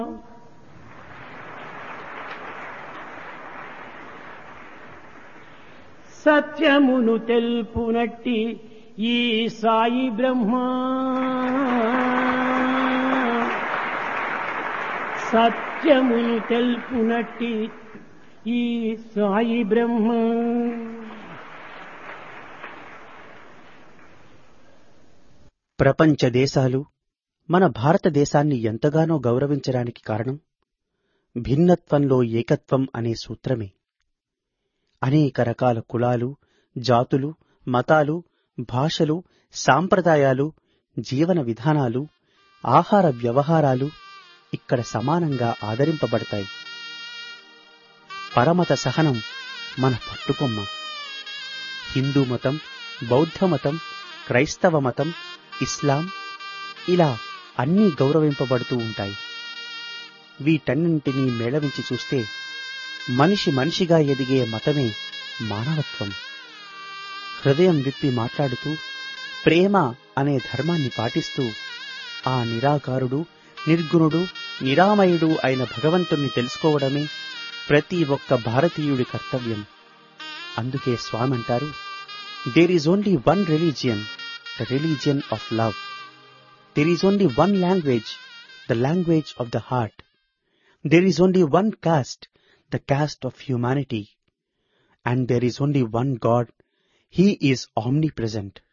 సత్యమును తెల్పునట్టి ఈ సాయి బ్రహ్మ సత్యమును తెల్పునట్టి ఈ సాయి బ్రహ్మ ప్రపంచ దేశాలు మన భారతదేశాన్ని ఎంతగానో గౌరవించడానికి కారణం భిన్నత్వంలో ఏకత్వం అనే సూత్రమే అనేక రకాల కులాలు జాతులు మతాలు భాషలు సాంప్రదాయాలు జీవన విధానాలు ఆహార వ్యవహారాలు ఇక్కడ సమానంగా ఆదరింపబడతాయి పరమత సహనం మన పట్టుకొమ్మ హిందూ మతం బౌద్ధ మతం క్రైస్తవ మతం ఇస్లాం ఇలా అన్నీ గౌరవింపబడుతూ ఉంటాయి వీటన్నింటినీ మేళవించి చూస్తే మనిషి మనిషిగా ఎదిగే మతమే మానవత్వం హృదయం విప్పి మాట్లాడుతూ ప్రేమ అనే ధర్మాన్ని పాటిస్తూ ఆ నిరాకారుడు నిర్గుణుడు నిరామయుడు అయిన భగవంతుణ్ణి తెలుసుకోవడమే ప్రతి ఒక్క భారతీయుడి కర్తవ్యం అందుకే స్వామి అంటారు there is only one religion the religion of love there is only one language the language of the heart there is only one caste the caste of humanity. And there is only one God. He is omnipresent.